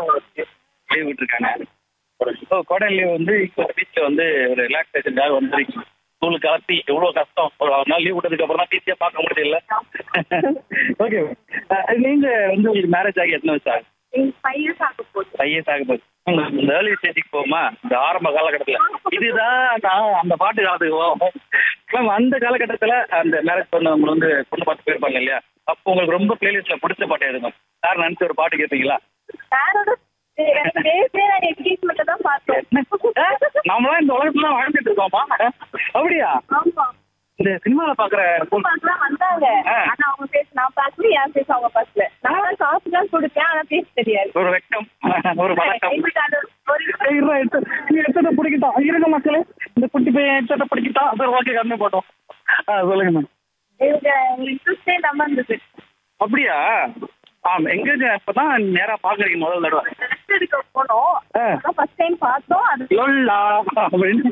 Leave விட்டுருக்காங்க so கோடை leave வந்து இப்போ பீச்சில் வந்து ஒரு ரிலாக்ஸேஷனுக்காக வந்துருக்கீங்க ஸ்கூலுக்கு கலத்தி எவ்வளோ கஷ்டம் ஒரு ஒரு நாள் லீவ் விட்டதுக்கு அப்புறம் தான் பீச்சியே பார்க்க முடியல ஓகே நீங்க வந்து உங்களுக்கு மேரேஜ் ஆகி எத்தனை வருஷம் ஆகுது ஃபைவ் இயர்ஸ் ஆக போகுது ஃபைவ் இயர்ஸ் ஆக போகுது உங்களுக்கு இந்த ஏர்லி ஸ்டேஜுக்கு போகுமா இந்த ஆரம்ப காலகட்டத்தில் இதுதான் நான் அந்த பாட்டு காலத்துக்கு போவோம் மேம் அந்த காலகட்டத்தில் அந்த மேரேஜ் பண்ண உங்களை வந்து பொண்ணு பார்த்து போயிருப்பாங்க இல்லையா அப்போ உங்களுக்கு ரொம்ப பிளேலிஸ்ட்ல பிடிச்ச பாட்டு எது மேம் சார் நினச்சி ஒரு பாட்டு கேட்பீங்களா யாரோட பேசே நான் என்கேஜ்மெண்ட்டை தான் பார்த்தேன் நாமளாம் இந்த உலகத்துல தான் வாழ்ந்துட்டு இருக்கோமா அப்படியா ஆமா இந்த சினிமாவில் பார்க்குற சினிமாக்கெல்லாம் வந்தாங்க ஆ. ஆனா அவங்க பேச நான் பார்க்கல என் பேச அவங்க பார்க்கல நான் தான் காசு தான் கொடுத்தேன் ஆனா பேச தெரியாது ஒரு வெட்கம் ஒரு பழக்கம் எங்களுக்கு அது ஒரு இருடா, எடுத்து- நீ எடுத்ததை பிடிக்கிட்டான் இருங்க மக்களே இந்த குட்டி பையன் எடுத்ததை பிடிக்கிட்டான் அது ஓகே கம்மி போட்டோம் ஆ சொல்லுங்க மேம் இவங்க இன்ட்ரெஸ்டே நம்ம இருந்தது அப்படியா ஆ எங்க இப்பதான் நேரா பாக்குறீங்க முதல் தடவை ரெஸ்ட் எடுக்க போனோம் ஆ. அதான் ஃபர்ஸ்ட் டைம் பார்த்தோம் அது லொல்லா அப்படின்னு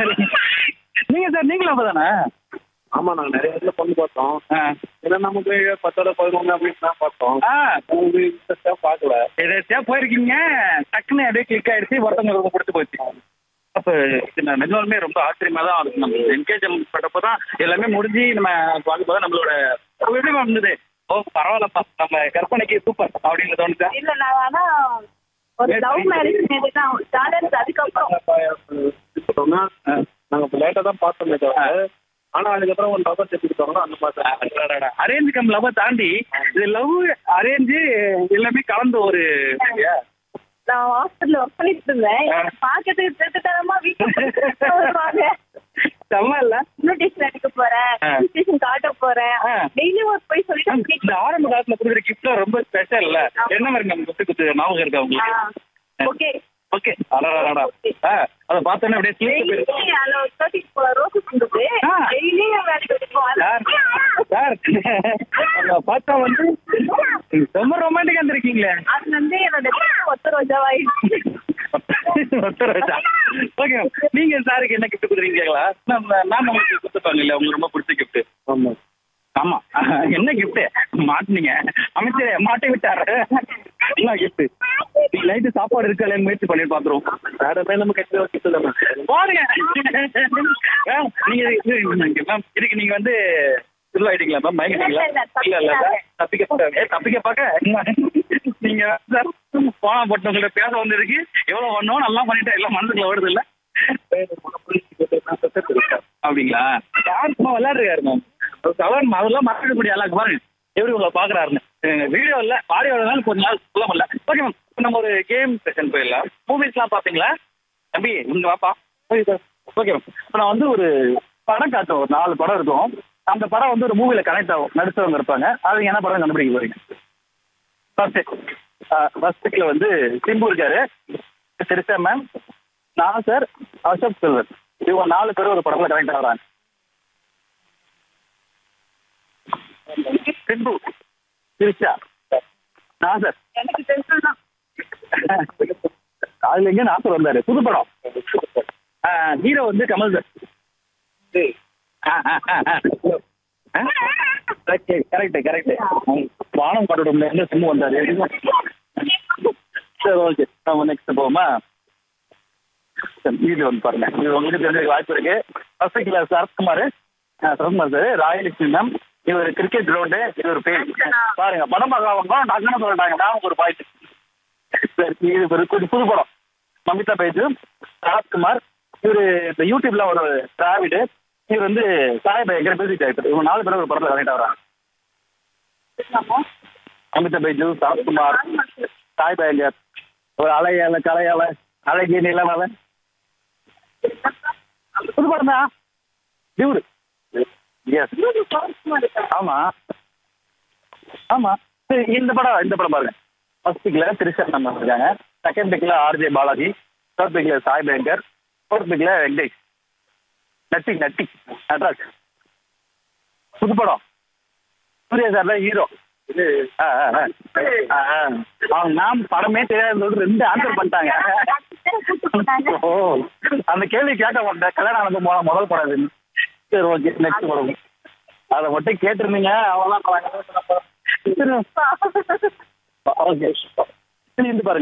நீங்க சார் நீங்களும் அப்பதானே ஆமா நாங்க நிறைய இடத்துல பொண்ணு பார்த்தோம் ஆ. ஏன்னா நமக்கு பத்தோட பதினொன்று அப்படின்னு தான் பார்த்தோம் ஆ உங்களுக்கு இன்ட்ரெஸ்டா பார்க்கல எதாச்சியா போயிருக்கீங்க டக்குன்னு அப்படியே கிளிக் ஆயிடுச்சு ஒருத்தவங்க ரொம்ப பிடிச்சி போச்சு அப்ப இது நான் நிஜமாலுமே ரொம்ப ஆச்சரியமா தான் இருக்கு நம்ம என்கேஜ்மெண்ட் பட்டப்போ தான் எல்லாமே முடிஞ்சு நம்ம பார்க்கும்போது நம்மளோட அப்ப எப்படி மேம் இருந்தது ஓ பரவாயில்லப்பா நம்ம கற்பனைக்கு சூப்பர் அப்படின்னு தோணுச்சா இல்ல நான் ஆனா ஒரு லவ் மேரேஜ் தான் ஜாலியாக அதுக்கப்புறம் சொன்னா நாங்க இப்போ லேட்டா தான் பார்த்தோமே தவிர ஆனா அதுக்கப்புறம் ஒரு லவர் தெரிஞ்சுக்கிட்டோம்னா அந்த மாதிரி அரேஞ்ச் கம் லவ் தாண்டி இது லவ் அரேஞ்சு எல்லாமே கலந்த ஒரு இல்லையா? நான் ஹாஸ்பிட்டல் ஒர்க் பண்ணிட்டு இருந்தேன் ஆ. பாக்கிறதுக்கு திருத்தரமா வீட்டுக்கு வருவாங்க செம்ம இல்ல இன்விடேஷன் அடிக்க போறேன் ஆ. இன்விடேஷன் காட்ட போறேன் ஆ. டெய்லி ஒர்க் போய் சொல்லிட்டு இந்த ஆரம்ப காலத்துல கொடுக்குற கிஃப்ட்லாம் ரொம்ப ஸ்பெஷல் இல்ல என்ன மாதிரி நம்ம குத்து குத்து ஞாபகம் இருக்கா உங்களுக்கு ஓகே ஓகே அடடா ஆ அதை பார்த்தோன்னே அப்படியே ஸ்லீப் டெய்லி அதுல ஒரு தேர்ட்டி ரோஸ் இருந்தது ஆ. டெய்லி வேலைக்கு சார் சார் அங்க பார்த்தா வந்து ரொம்ப ரொமான்டிக்கா இருந்திருக்கீங்களே அது வந்து என்னோட ஒத்த ரோஜாவாயிடுச்சு ஒருத்தர் வச்சா ஓகே நீங்க சாருக்கு என்ன கிஃப்ட் கொடுக்குறீங்களா மேம் மேம் உங்களுக்கு கொடுத்துருப்பாங்க இல்ல உங்களுக்கு ரொம்ப பிடிச்ச கிஃப்ட் ஆமா ஆமா என்ன கிஃப்ட் மாட்டினீங்க அமைச்சரே மாட்டி விட்டாரு என்ன கிஃப்ட் நைட்டு சாப்பாடு இருக்கா முயற்சி பண்ணி பாத்துருவோம் வேற மாதிரி நம்ம கட்டி வச்சுட்டு பாருங்க மேம், நீங்க இது- மேம் இதுக்கு நீங்க வந்து இதுவாயிட்டீங்களா மேம் பயந்துட்டீங்களா இல்ல, இல்ல, இல்ல இல்ல சார் தப்பிக்க பார்க்க ஏ, தப்பிக்க பார்க்க நீங்க சார் போனா போட்டவங்கள்ட்ட பேச வந்திருக்கு எவ்வளவு பண்ணோம் நல்லா பண்ணிட்டேன் எல்லாம் மனசுக்குள்ள வருது இல்ல அப்படிங்களா யார் சும்மா விளையாடுறாரு மேம் கவர்ன் அதெல்லாம் மறக்க முடியாது பாருங்க எப்படி உங்களை பாக்குறாருன்னு வீடியோ இல்ல ஆடியோ இருந்தாலும் கொஞ்ச நாள் சொல்ல முடியல ஓகே மேம் நம்ம ஒரு கேம் செஷன் போயிடலாம் மூவிஸ்லாம் பாத்தீங்களா தம்பி இங்க வாப்பா ஓகே சார் ஓகே மேம் இப்போ நான் வந்து ஒரு படம் காட்டும் ஒரு நாலு படம் இருக்கும் அந்த படம் வந்து ஒரு மூவில கனெக்ட் ஆகும் நடிச்சவங்க இருப்பாங்க அது என்ன படம் கண்டுபிடிக்க போறீங்க ஃபர்ஸ்ட் ஃபர்ஸ்ட்ல வந்து சிம்பு இருக்காரு திருச்சா மேம் நான் சார் அசோக் செல்வன் இவங்க நாலு பேரும் ஒரு படத்துல கனெக்ட் ஆகுறாங்க சிம்பு திருச்சா நான் சார் எனக்கு டென்ஷன் தான் அதுல எங்க நாசர் வந்தாரு புது படம் ஹீரோ வந்து கமல் சார் கரெக்ட் கரெக்ட் வானம் படத்துல இருந்து சிம்மு வந்தாரு சரி ஓகே நம்ம நெக்ஸ்ட் போவோமா சரி, இது வந்து பாருங்க இது உங்களுக்கு தெரிஞ்ச வாய்ப்பு இருக்கு first class Sarathkumar Sarathkumar sir Rayalakshmi ma'am இவர் கிரிக்கெட் கிரவுண்டு இது ஒரு பேர் பாருங்க படம் பார்க்காம டக்குன்னு சொல்லிட்டாங்க நான் ஒரு பாயிண்ட் சரி இது ஒரு புது புது படம் மமிதா பைஜு சரத்குமார் இவர் இந்த யூடியூப்ல ஒரு டிராவிடு இவர் வந்து சாய் பயங்கர பேசிட்டு ஆயிட்டு இவங்க நாலு பேரும் ஒரு படத்துல கனெக்ட் ஆகிறாங்க அமிதா பைஜு சரத்குமார் சாய் பயங்கர் ஒரு அலையால கலையால அழகிய நிலவால புது படம் தான் டியூடு எஸ் ஆமா ஆமா சரி இந்த படம் இந்த படம் பாருங்க ஃபர்ஸ்ட் பிக்ல திரிஷா நம்ம இருக்காங்க செகண்ட் பிக்ல ஆர்ஜே பாலாஜி தேர்ட் பிக்ல சாய் பயங்கர் ஃபோர்த் பிக்ல வெங்கடேஷ் நட்டி நட்டி நட்ராஜ் புது படம் சூர்யா சார் தான் ஹீரோ இது ஆ, ஆ, ஆ. ஆ, ஆ. அவங்க நாம் படமே தெரியாதுன்னு சொல்லிட்டு ரெண்டு ஆன்சர் பண்ணிட்டாங்க ஓ அந்த கேள்வி கேட்க மாட்டேன் கல்யாணம் ஆனது மொ- முதல் படம் இது சரி ஓகே நெக்ஸ்ட் படம் அதை மட்டும் கேட்டிருந்தீங்க அவ்வளோதான் ஓகே சரி இந்த பாருங்க